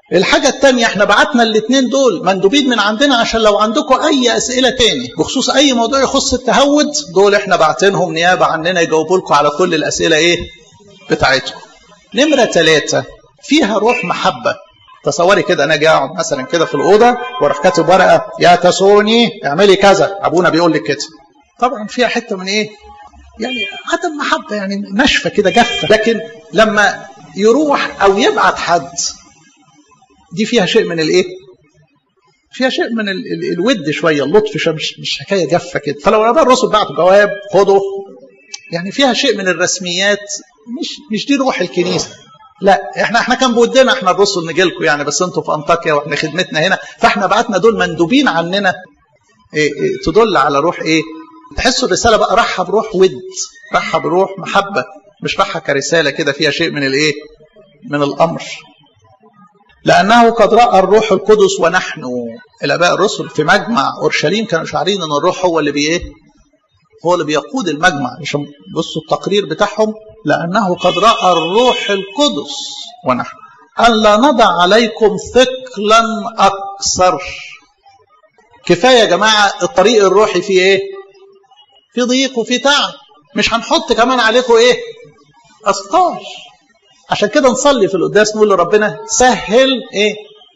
الحاجة التانية احنا بعتنا الاثنين دول مندوبين من عندنا عشان لو عندكم اي اسئلة تاني بخصوص اي موضوع يخص التهود دول احنا بعتينهم نيابة عننا يجاوبوا لكم على كل الاسئلة ايه بتاعتكم نمرة ثلاثة فيها روح محبة تصوري كده انا جاي اقعد مثلا كده في الاوضه واروح كاتب ورقه يا تسوني اعملي كذا ابونا بيقول لك كده طبعا فيها حته من ايه يعني عدم محبه يعني ناشفه كده جافه لكن لما يروح او يبعت حد دي فيها شيء من الايه فيها شيء من ال ال الود شويه اللطف شويه مش مش حكايه جافه كده فلو الاباء الرسل بعتوا جواب خدوا يعني فيها شيء من الرسميات مش مش دي روح الكنيسه لا احنا احنا كان بودنا احنا الرسل نجي لكم يعني بس انتوا في انطاكيا واحنا خدمتنا هنا فاحنا بعتنا دول مندوبين عننا إيه إيه تدل على روح ايه تحسوا الرساله بقى راحه بروح ود راحه بروح محبه مش راحه كرساله كده فيها شيء من الايه من الامر لانه قد راى الروح القدس ونحن الاباء الرسل في مجمع اورشليم كانوا شاعرين ان الروح هو اللي بايه هو اللي بيقود المجمع عشان بصوا التقرير بتاعهم لأنه قد رأى الروح القدس ونحن أن لا نضع عليكم ثقلا أكثر كفاية يا جماعة الطريق الروحي فيه إيه في ضيق وفي تعب مش هنحط كمان عليكم إيه أثقال عشان كده نصلي في القداس نقول لربنا سهل إيه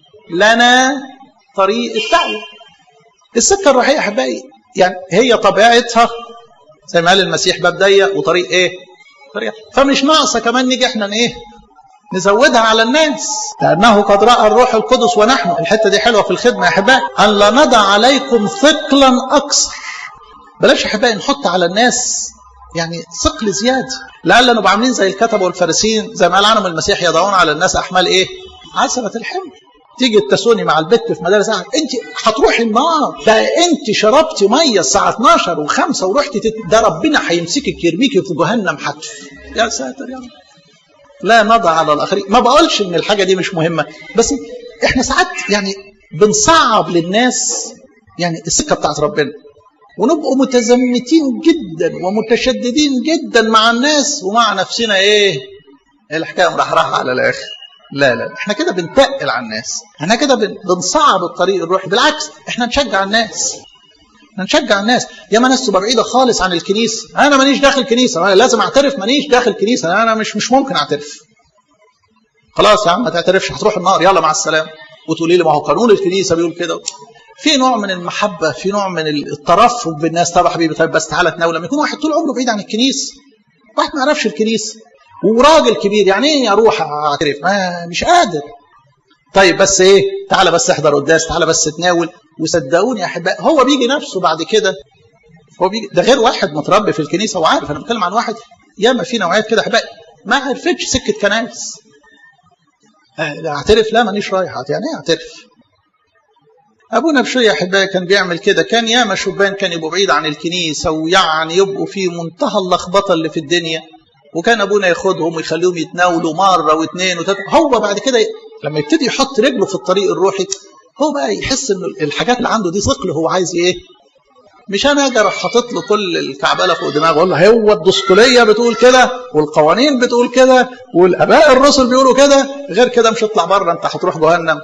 لنا طريق التعب السكة الروحية أحبائي يعني هي طبيعتها زي ما قال المسيح باب ضيق وطريق ايه؟ طريق فمش ناقصه كمان نيجي احنا ايه؟ نزودها على الناس لانه قد راى الروح القدس ونحن الحته دي حلوه في الخدمه يا احبائي ان لا نضع عليكم ثقلا اكثر بلاش يا احبائي نحط على الناس يعني ثقل زياده لعل نبقى عاملين زي الكتبه والفارسيين زي ما قال عنهم المسيح يضعون على الناس احمال ايه؟ عسبه الحمل تيجي التسوني مع البت في مدارس انت هتروحي النار ده انت شربتي ميه الساعه 12 و5 ورحتي تت... ده ربنا هيمسكك يرميكي في جهنم حتف يا ساتر يا رب لا نضع على الاخرين ما بقولش ان الحاجه دي مش مهمه بس احنا ساعات يعني بنصعب للناس يعني السكه بتاعت ربنا ونبقوا متزمتين جدا ومتشددين جدا مع الناس ومع نفسنا ايه الحكايه مرحرحه على الاخر لا لا احنا كده بنتقل على الناس احنا كده بنصعب الطريق الروحي بالعكس احنا نشجع الناس احنا نشجع الناس يا ما ناس تبقى بعيده خالص عن الكنيسه انا مانيش داخل كنيسه انا لازم اعترف مانيش داخل كنيسه انا مش مش ممكن اعترف خلاص يا عم ما تعترفش هتروح النار يلا مع السلامه وتقولي لي ما هو قانون الكنيسه بيقول كده في نوع من المحبه في نوع من الترفق بالناس طب يا حبيبي طيب بس تعالى تناول لما يكون واحد طول عمره بعيد عن الكنيسه واحد ما يعرفش الكنيسه وراجل كبير يعني ايه اروح اعترف ما مش قادر طيب بس ايه تعالى بس احضر قداس تعالى بس تناول وصدقوني يا احباء هو بيجي نفسه بعد كده هو بيجي ده غير واحد متربي في الكنيسه وعارف انا بتكلم عن واحد ياما في نوعيات كده احباء ما عرفتش سكه كنايس اعترف لا مانيش رايح يعني ايه اعترف ابونا بشويه يا احبائي كان بيعمل كده كان ياما شبان كان يبقوا بعيد عن الكنيسه ويعني يبقوا في منتهى اللخبطه اللي في الدنيا وكان ابونا ياخدهم ويخليهم يتناولوا مره واثنين وثلاثه هو بعد كده لما يبتدي يحط رجله في الطريق الروحي هو بقى يحس ان الحاجات اللي عنده دي ثقل هو عايز ايه مش انا اجي اروح حاطط له كل الكعبله فوق دماغه اقول له هو الدستوريه بتقول كده والقوانين بتقول كده والاباء الرسل بيقولوا كده غير كده مش هتطلع بره انت هتروح جهنم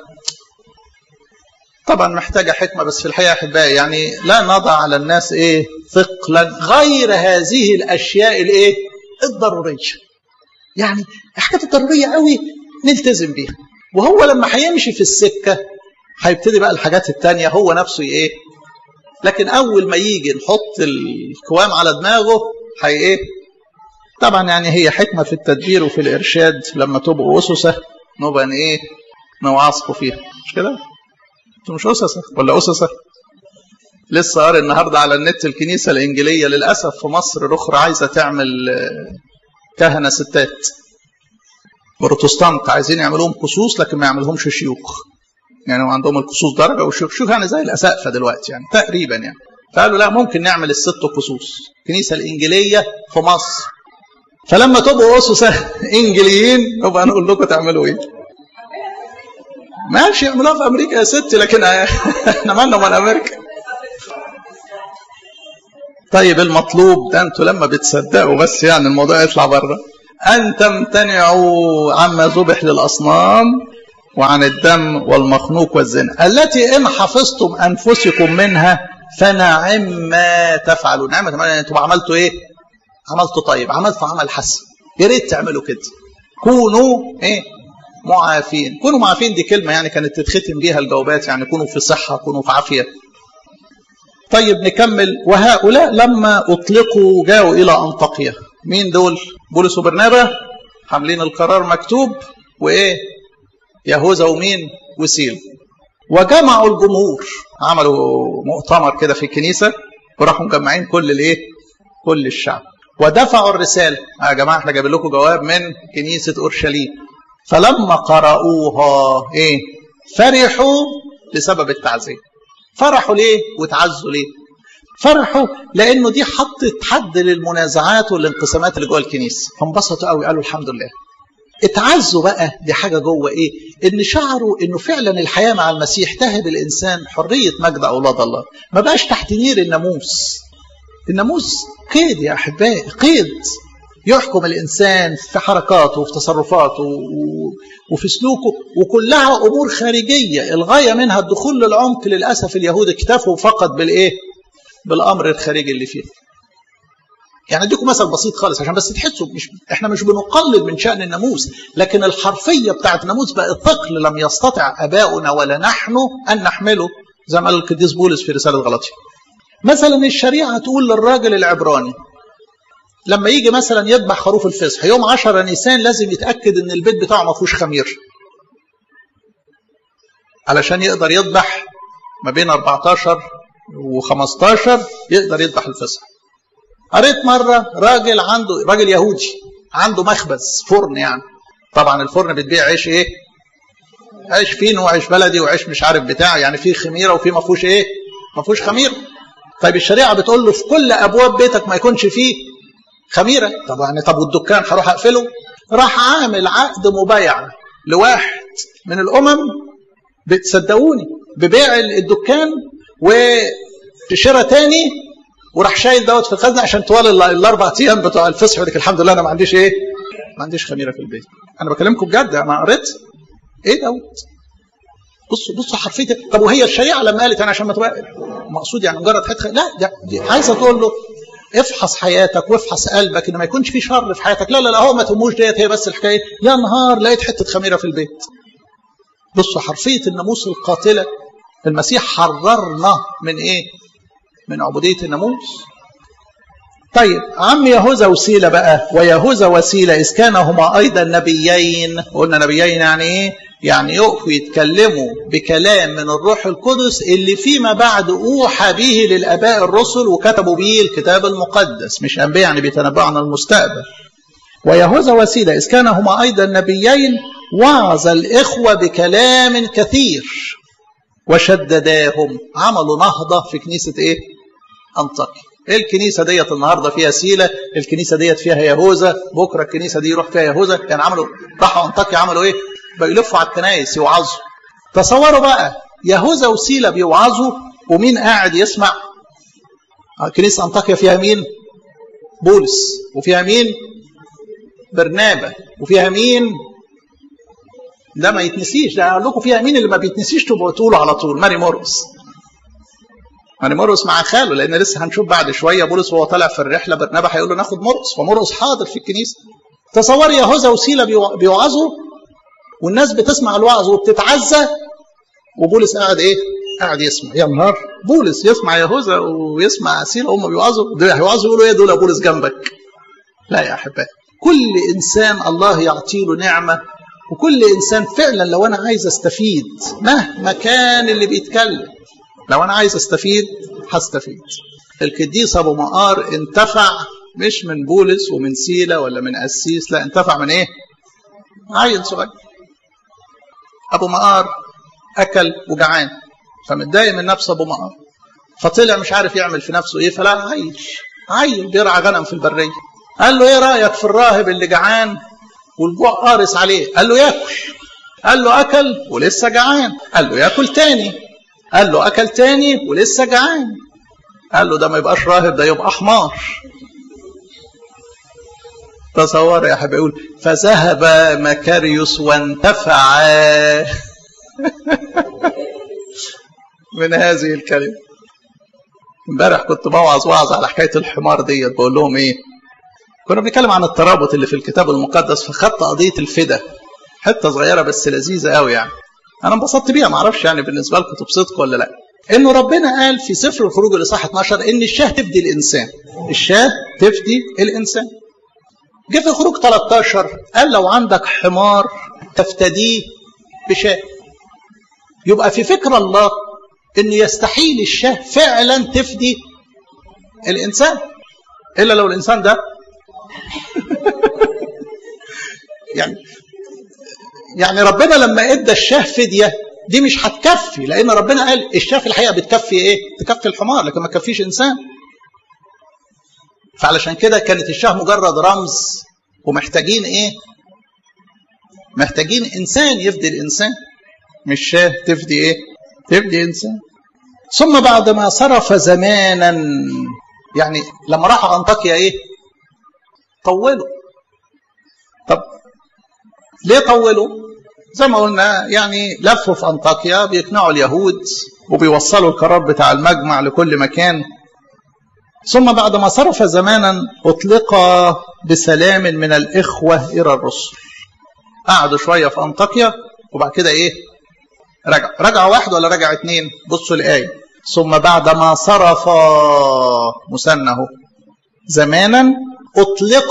طبعا محتاجه حكمه بس في الحقيقه احبائي يعني لا نضع على الناس ايه ثقلا غير هذه الاشياء الايه الضروريه يعني الحاجات الضروريه قوي نلتزم بيها وهو لما هيمشي في السكه هيبتدي بقى الحاجات التانية هو نفسه ايه لكن اول ما يجي نحط الكوام على دماغه هي ايه طبعا يعني هي حكمه في التدبير وفي الارشاد لما تبقوا اسسه نبقى ايه نوعظكم فيها مش كده انتوا مش اسسه ولا اسسه لسه قاري النهارده على النت الكنيسه الانجيليه للاسف في مصر الاخرى عايزه تعمل كهنه ستات بروتستانت عايزين يعملوهم قصوص لكن ما يعملهمش شيوخ يعني عندهم القصوص درجه والشيوخ شيوخ يعني زي الاسقفه دلوقتي يعني تقريبا يعني فقالوا لا ممكن نعمل الست قصوص الكنيسه الانجيليه في مصر فلما تبقوا اسسه انجليين نبقى نقول لكم تعملوا ايه ماشي يعملوها في امريكا يا ستي لكن احنا مالنا من امريكا طيب المطلوب ده انتوا لما بتصدقوا بس يعني الموضوع يطلع بره ان تمتنعوا عما ذبح للاصنام وعن الدم والمخنوق والزنا التي إن حفظتم أنفسكم منها فنعم ما تفعلون نعمة يعني انتم عملتوا ايه عملتوا طيب عملتوا عمل حسن يا ريت تعملوا كده كونوا ايه معافين كونوا معافين دي كلمة يعني كانت تتختم بيها الجوابات يعني كونوا في صحة كونوا في عافية طيب نكمل وهؤلاء لما أطلقوا جاءوا إلى أنطاكيا مين دول بولس وبرنابا حاملين القرار مكتوب وإيه يهوذا ومين وسيل وجمعوا الجمهور عملوا مؤتمر كده في الكنيسة وراحوا مجمعين كل الايه كل الشعب ودفعوا الرسالة يا جماعة احنا جايبين لكم جواب من كنيسة أورشليم فلما قرأوها ايه فرحوا بسبب التعزية فرحوا ليه وتعزوا ليه فرحوا لانه دي حطت حد للمنازعات والانقسامات اللي جوه الكنيسه فانبسطوا قوي قالوا الحمد لله اتعزوا بقى دي حاجه جوه ايه ان شعروا انه فعلا الحياه مع المسيح تهب الانسان حريه مجد اولاد الله ما بقاش تحت نير الناموس الناموس قيد يا احبائي قيد يحكم الانسان في حركاته وفي تصرفاته وفي سلوكه وكلها امور خارجيه الغايه منها الدخول للعمق للاسف اليهود اكتفوا فقط بالايه بالامر الخارجي اللي فيه يعني اديكم مثل بسيط خالص عشان بس تحسوا مش احنا مش بنقلل من شان الناموس لكن الحرفيه بتاعت الناموس بقت ثقل لم يستطع اباؤنا ولا نحن ان نحمله زي ما قال القديس بولس في رساله غلطيه. مثلا الشريعه تقول للراجل العبراني لما يجي مثلا يذبح خروف الفصح يوم 10 نيسان لازم يتاكد ان البيت بتاعه ما فيهوش خمير. علشان يقدر يذبح ما بين 14 و15 يقدر يذبح الفصح. قريت مرة راجل عنده راجل يهودي عنده مخبز فرن يعني طبعا الفرن بتبيع عيش ايه عيش فين وعيش بلدي وعيش مش عارف بتاع يعني فيه خميره وفيه ما فيهوش ايه ما فيهوش خميره طيب الشريعه بتقول له في كل ابواب بيتك ما يكونش فيه خميره طب يعني طب والدكان هروح اقفله راح عامل عقد مبايعه لواحد من الامم بتصدقوني ببيع الدكان وشراء تاني وراح شايل دوت في الخزنه عشان طوال الاربع ايام بتوع الفصح يقول لك الحمد لله انا ما عنديش ايه؟ ما عنديش خميره في البيت. انا بكلمكم بجد انا قريت ايه دوت؟ بصوا بصوا حرفيه طب وهي الشريعه لما قالت انا عشان ما تبقى مقصود يعني مجرد حته لا ده دي عايزه تقول له افحص حياتك وافحص قلبك ان ما يكونش في شر في حياتك لا لا لا هو ما تهموش ديت هي بس الحكايه يا نهار لقيت حته خميره في البيت. بصوا حرفيه الناموس القاتله المسيح حررنا من ايه؟ من عبودية الناموس طيب عم يهوذا وسيلة بقى ويهوذا وسيلة إذ كانا هما أيضا نبيين قلنا نبيين يعني إيه؟ يعني يقفوا يتكلموا بكلام من الروح القدس اللي فيما بعد أوحى به للآباء الرسل وكتبوا به الكتاب المقدس مش أنبياء يعني بيتنبأوا عن المستقبل ويهوذا وسيلة إذ كانا هما أيضا نبيين وعظ الإخوة بكلام كثير وشدداهم عملوا نهضة في كنيسة إيه؟ أنطاكيا الكنيسة ديت النهاردة فيها سيلة الكنيسة ديت فيها يهوذا بكرة الكنيسة دي يروح فيها يهوذا يعني عملوا راحوا أنطاكيا عملوا إيه بيلفوا على الكنايس يوعظوا تصوروا بقى يهوذا وسيلة بيوعظوا ومين قاعد يسمع كنيسة أنطاكيا فيها مين بولس وفيها مين برنابا وفيها مين ده ما يتنسيش ده اقول لكم فيها مين اللي ما بيتنسيش تبقوا تقولوا على طول ماري مورس ماري مورس مع خاله لان لسه هنشوف بعد شويه بولس وهو طالع في الرحله برنابا هيقول له ناخد مرقس فمرقس حاضر في الكنيسه تصور يهوذا وسيله بيوعظوا والناس بتسمع الوعظ وبتتعزى وبولس قاعد ايه؟ قاعد يسمع يا نهار بولس يسمع يهوذا ويسمع سيله هم بيوعظوا دول هيوعظوا يقولوا ايه دول يا بولس جنبك لا يا احبائي كل انسان الله يعطي له نعمه وكل انسان فعلا لو انا عايز استفيد مهما كان اللي بيتكلم لو انا عايز استفيد هستفيد القديس ابو مقار انتفع مش من بولس ومن سيله ولا من قسيس لا انتفع من ايه عيل صغير ابو مقار اكل وجعان فمتضايق من نفسه ابو مقار فطلع مش عارف يعمل في نفسه ايه فلا عيل عيل بيرعى غنم في البريه قال له ايه رايك في الراهب اللي جعان والجوع قارس عليه قال له ياكل قال له اكل ولسه جعان قال له ياكل تاني قال له اكل تاني ولسه جعان قال له ده ما يبقاش راهب ده يبقى حمار تصور يا حبيبي يقول فذهب مكاريوس وانتفع من هذه الكلمة امبارح كنت بوعظ وعظ على حكاية الحمار ديت بقول لهم ايه كنا بنتكلم عن الترابط اللي في الكتاب المقدس فخدت قضية الفدا حتة صغيرة بس لذيذة قوي يعني انا انبسطت بيها معرفش يعني بالنسبة لكم تبسطكم ولا لا انه ربنا قال في سفر الخروج الاصحاح 12 ان الشاه تفدي الانسان الشاه تفدي الانسان جه في خروج 13 قال لو عندك حمار تفتديه بشاه يبقى في فكر الله انه يستحيل الشاه فعلا تفدي الانسان الا لو الانسان ده يعني يعني ربنا لما ادى الشاه فديه دي مش هتكفي لان ربنا قال الشاه في الحقيقه بتكفي ايه؟ تكفي الحمار لكن ما تكفيش انسان. فعلشان كده كانت الشاه مجرد رمز ومحتاجين ايه؟ محتاجين انسان يفدي الانسان مش شاه تفدي ايه؟ تفدي انسان. ثم بعد ما صرف زمانا يعني لما راحوا انطاكيا ايه؟ طولوا. طب ليه طولوا؟ زي ما قلنا يعني لفوا في انطاكيا بيقنعوا اليهود وبيوصلوا القرار بتاع المجمع لكل مكان ثم بعد ما صرف زمانا اطلق بسلام من الاخوه الى الرسل قعدوا شويه في انطاكيا وبعد كده ايه رجع رجع واحد ولا رجع اتنين بصوا الايه ثم بعد ما صرف مثنى زمانا اطلق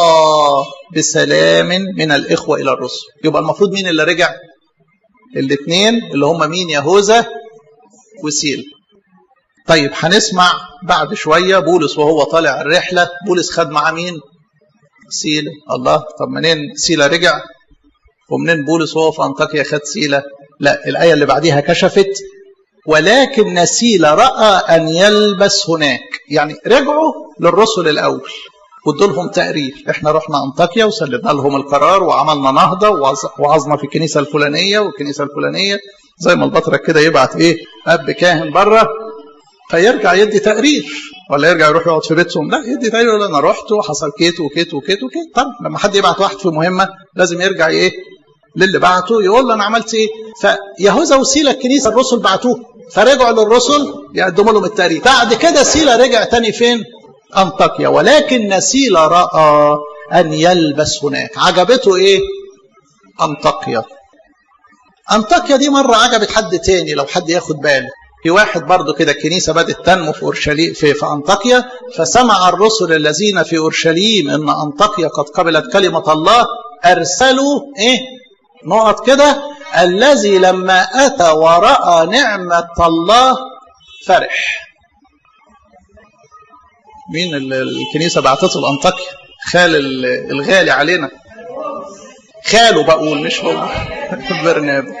بسلام من الاخوه الى الرسل يبقى المفروض مين اللي رجع الاثنين اللي هم مين يهوذا وسيل طيب هنسمع بعد شويه بولس وهو طالع الرحله بولس خد معاه مين سيلا الله طب منين سيلا رجع ومنين بولس وهو في انطاكيا خد سيلا لا الايه اللي بعديها كشفت ولكن سيلا راى ان يلبس هناك يعني رجعوا للرسل الاول وادوا لهم تقرير احنا رحنا انطاكيا وسلمنا لهم القرار وعملنا نهضه وعظنا في الكنيسه الفلانيه والكنيسه الفلانيه زي ما البطرك كده يبعت ايه اب كاهن بره فيرجع يدي تقرير ولا يرجع يروح يقعد في بيتهم لا يدي تقرير ولا انا رحت وحصل كيت وكيت وكيت وكيت طبعا لما حد يبعت واحد في مهمه لازم يرجع ايه للي بعته يقول له انا عملت ايه فيهوذا وسيله الكنيسه الرسل بعتوه فرجعوا للرسل يقدموا لهم التقرير بعد كده سيلا رجع تاني فين أنطاكيا ولكن سيلا رأى أن يلبس هناك عجبته إيه أنطاكيا أنطاكيا دي مرة عجبت حد تاني لو حد ياخد باله في واحد برضه كده الكنيسة بدأت تنمو في أورشليم في, في أنطاكيا فسمع الرسل الذين في أورشليم أن أنطاكيا قد قبلت كلمة الله أرسلوا إيه نقط كده الذي لما أتى ورأى نعمة الله فرح مين الكنيسة بعتته لأنطاكيا خال الغالي علينا خاله بقول مش هو برنابا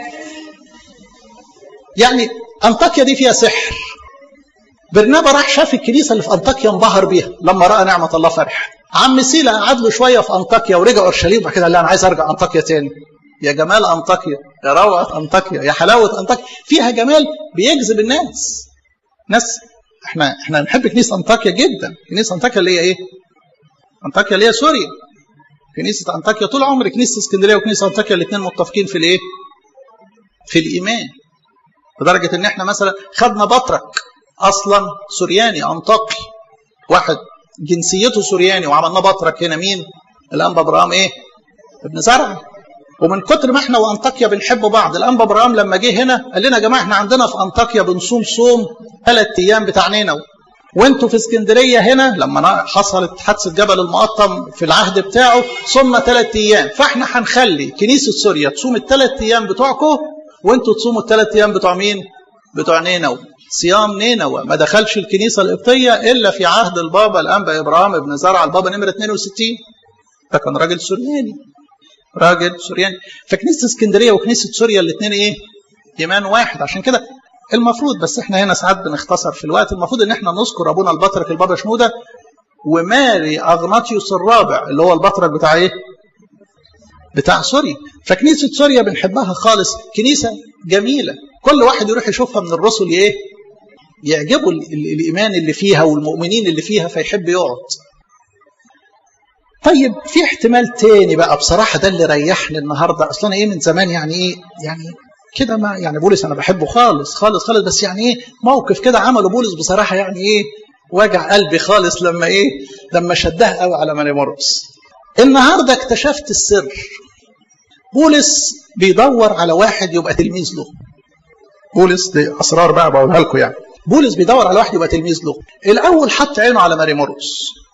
يعني أنطاكيا دي فيها سحر برنابا راح شاف الكنيسة اللي في أنطاكيا انبهر بيها لما رأى نعمة الله فرح عم سيلا قعد له شوية في أنطاكيا ورجع أورشليم وبعد كده قال أنا عايز أرجع أنطاكيا تاني يا جمال أنطاكيا يا روعة أنطاكيا يا حلاوة أنطاكيا فيها جمال بيجذب الناس ناس احنا احنا نحب كنيسه انطاكيا جدا كنيسه انطاكيا اللي هي ايه انطاكيا اللي هي سوريا كنيسه انطاكيا طول عمر كنيسه اسكندريه وكنيسه انطاكيا الاثنين متفقين في الايه في الايمان لدرجه ان احنا مثلا خدنا بطرك اصلا سورياني انطاكي واحد جنسيته سورياني وعملنا بطرك هنا مين الانبا ابراهام ايه ابن زرع ومن كتر ما احنا وانطاكيا بنحب بعض الانبا ابراهام لما جه هنا قال لنا يا جماعه احنا عندنا في انطاكيا بنصوم صوم ثلاث ايام بتاع نينوى وانتوا في اسكندريه هنا لما حصلت حادثه جبل المقطم في العهد بتاعه صمنا ثلاث ايام فاحنا هنخلي كنيسه سوريا تصوم الثلاث ايام بتوعكم وانتوا تصوموا الثلاث ايام بتوع مين؟ بتوع نينوى صيام نينوى ما دخلش الكنيسه القبطيه الا في عهد البابا الانبا ابراهام ابن زرع البابا نمره 62 ده كان راجل سورياني راجل سورياني فكنيسه اسكندريه وكنيسه سوريا الاثنين ايه؟ ايمان واحد عشان كده المفروض بس احنا هنا ساعات بنختصر في الوقت المفروض ان احنا نذكر ابونا البطرك البابا شنوده وماري اغناطيوس الرابع اللي هو البطرك بتاع ايه؟ بتاع سوريا فكنيسه سوريا بنحبها خالص كنيسه جميله كل واحد يروح يشوفها من الرسل ايه؟ يعجبه الايمان اللي فيها والمؤمنين اللي فيها فيحب يقعد طيب في احتمال تاني بقى بصراحه ده اللي ريحني النهارده اصلا ايه من زمان يعني ايه يعني كده ما يعني بولس انا بحبه خالص خالص خالص بس يعني ايه موقف كده عمله بولس بصراحه يعني ايه وجع قلبي خالص لما ايه لما شدها قوي على مانيمورس النهارده اكتشفت السر بولس بيدور على واحد يبقى تلميذ له بولس دي اسرار بقى بقولها لكم يعني بولس بيدور على واحد يبقى تلميذ له الاول حط عينه على ماريمورس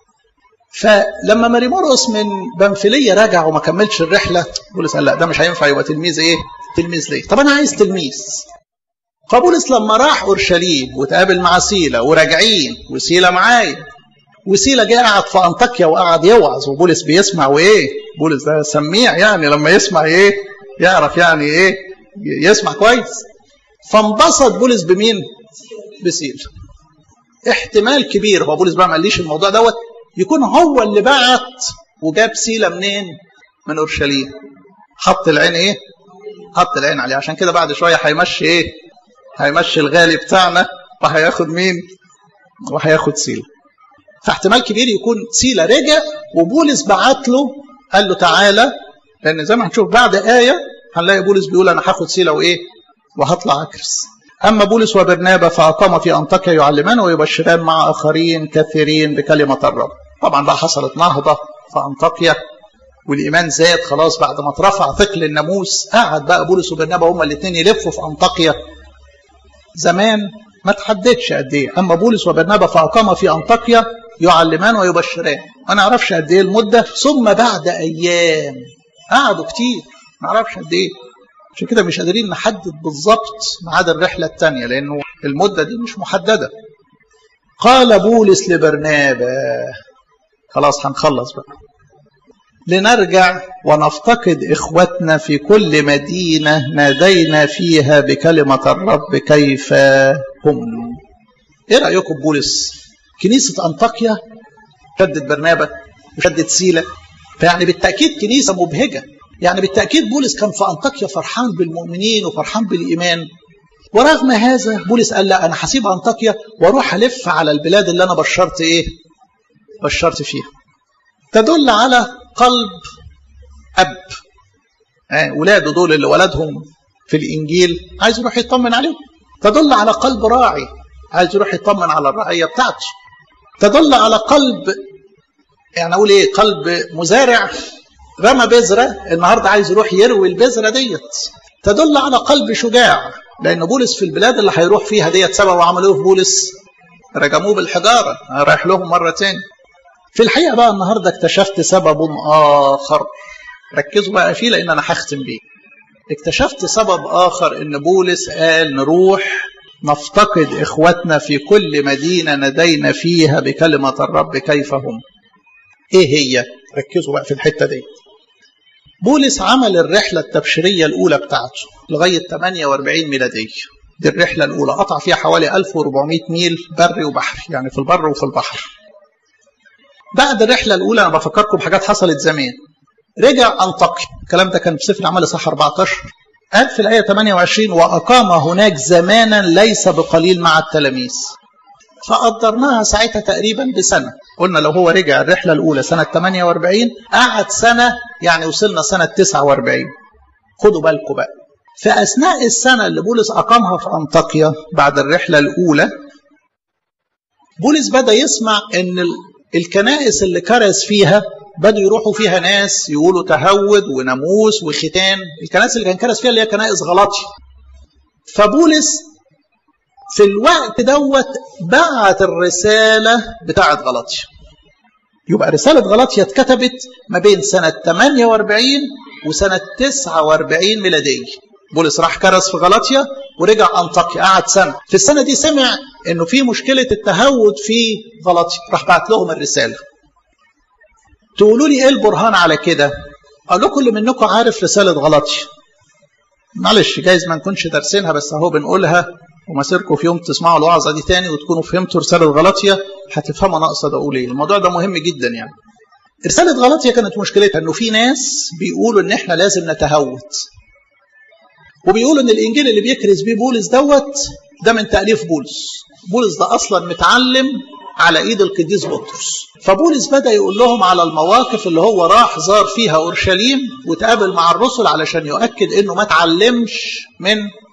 فلما ماريمورس من بنفليه رجع وما كملش الرحله بولس قال لا ده مش هينفع يبقى تلميذ ايه تلميذ ليه طب انا عايز تلميذ فبولس لما راح اورشليم وتقابل مع سيلا وراجعين وسيلا معايا وسيلا جه قعد في انطاكيا وقعد يوعظ وبولس بيسمع وايه بولس ده سميع يعني لما يسمع ايه يعرف يعني ايه يسمع كويس فانبسط بولس بمين بسيلا احتمال كبير هو بولس بقى ما قاليش الموضوع دوت يكون هو اللي بعت وجاب سيلا منين من اورشليم حط العين ايه حط العين عليه عشان كده بعد شويه هيمشي ايه هيمشي الغالي بتاعنا وهياخد مين وهياخد سيلا فاحتمال كبير يكون سيلا رجع وبولس بعت له قال له تعالى لان زي ما هنشوف بعد ايه هنلاقي بولس بيقول انا هاخد سيلا وايه وهطلع اكرس اما بولس وبرنابا فاقام في انطاكيا يعلمان ويبشران مع اخرين كثيرين بكلمه الرب طبعا بقى حصلت نهضه في انطاكيا والايمان زاد خلاص بعد ما اترفع ثقل الناموس قعد بقى بولس وبرنابا هما الاثنين يلفوا في انطاكيا زمان ما تحددش قد ايه اما بولس وبرنابا فاقام في انطاكيا يعلمان ويبشران ما نعرفش قد ايه المده ثم بعد ايام قعدوا كتير ما نعرفش قد ايه عشان كده مش قادرين نحدد بالظبط ميعاد الرحله الثانيه لانه المده دي مش محدده قال بولس لبرنابا خلاص هنخلص بقى لنرجع ونفتقد إخوتنا في كل مدينة نادينا فيها بكلمة الرب كيف هم إيه رأيكم بولس كنيسة أنطاكيا شدت برنابا وشدت سيلة فيعني بالتأكيد كنيسة مبهجة يعني بالتأكيد بولس كان في أنطاكيا فرحان بالمؤمنين وفرحان بالإيمان ورغم هذا بولس قال لا أنا هسيب أنطاكيا وأروح ألف على البلاد اللي أنا بشرت إيه بشرت فيها تدل على قلب أب آه ولاده دول اللي ولدهم في الإنجيل عايز يروح يطمن عليهم تدل على قلب راعي عايز يروح يطمن على الرعية بتاعته تدل على قلب يعني أقول إيه قلب مزارع رمى بذرة النهاردة عايز يروح يروي البذرة ديت تدل على قلب شجاع لأن بولس في البلاد اللي هيروح فيها ديت سبب وعملوه في بولس رجموه بالحجارة رايح لهم مرة تاني في الحقيقة بقى النهاردة اكتشفت سبب آخر ركزوا بقى فيه لأن أنا هختم بيه اكتشفت سبب آخر إن بولس قال نروح نفتقد إخوتنا في كل مدينة ندينا فيها بكلمة الرب كيف هم إيه هي ركزوا بقى في الحتة دي بولس عمل الرحلة التبشيرية الأولى بتاعته لغاية 48 ميلادية دي الرحلة الأولى قطع فيها حوالي 1400 ميل بري وبحري يعني في البر وفي البحر بعد الرحلة الأولى أنا بفكركم بحاجات حصلت زمان رجع أنطاكيا الكلام ده كان في سفر الأعمال صح 14 قال في الآية 28 وأقام هناك زمانا ليس بقليل مع التلاميذ فقدرناها ساعتها تقريبا بسنة قلنا لو هو رجع الرحلة الأولى سنة 48 قعد سنة يعني وصلنا سنة 49 خدوا بالكم بقى في أثناء السنة اللي بولس أقامها في أنطاكيا بعد الرحلة الأولى بولس بدأ يسمع أن الكنائس اللي كرز فيها بدوا يروحوا فيها ناس يقولوا تهود وناموس وختان الكنائس اللي كان كرز فيها اللي هي كنائس غلطي فبولس في الوقت دوت بعت الرسالة بتاعت غلطية يبقى رسالة غلطية اتكتبت ما بين سنة 48 وسنة 49 ميلادية بولس راح كرز في غلطية ورجع أنطاكيا قعد سنة في السنة دي سمع انه في مشكلة التهود في غلطية راح بعت لهم الرسالة تقولوا لي ايه البرهان على كده اقول لكم اللي منكم عارف رسالة غلطية معلش جايز ما نكونش دارسينها بس اهو بنقولها ومسيركم في يوم تسمعوا الوعظة دي تاني وتكونوا فهمتوا رسالة غلطية هتفهموا انا اقصد اقول ايه الموضوع ده مهم جدا يعني رسالة غلطية كانت مشكلتها انه في ناس بيقولوا ان احنا لازم نتهود وبيقولوا ان الانجيل اللي بيكرز بيه بولس دوت ده من تاليف بولس بولس ده اصلا متعلم على ايد القديس بطرس فبولس بدا يقول لهم على المواقف اللي هو راح زار فيها اورشليم وتقابل مع الرسل علشان يؤكد انه ما اتعلمش من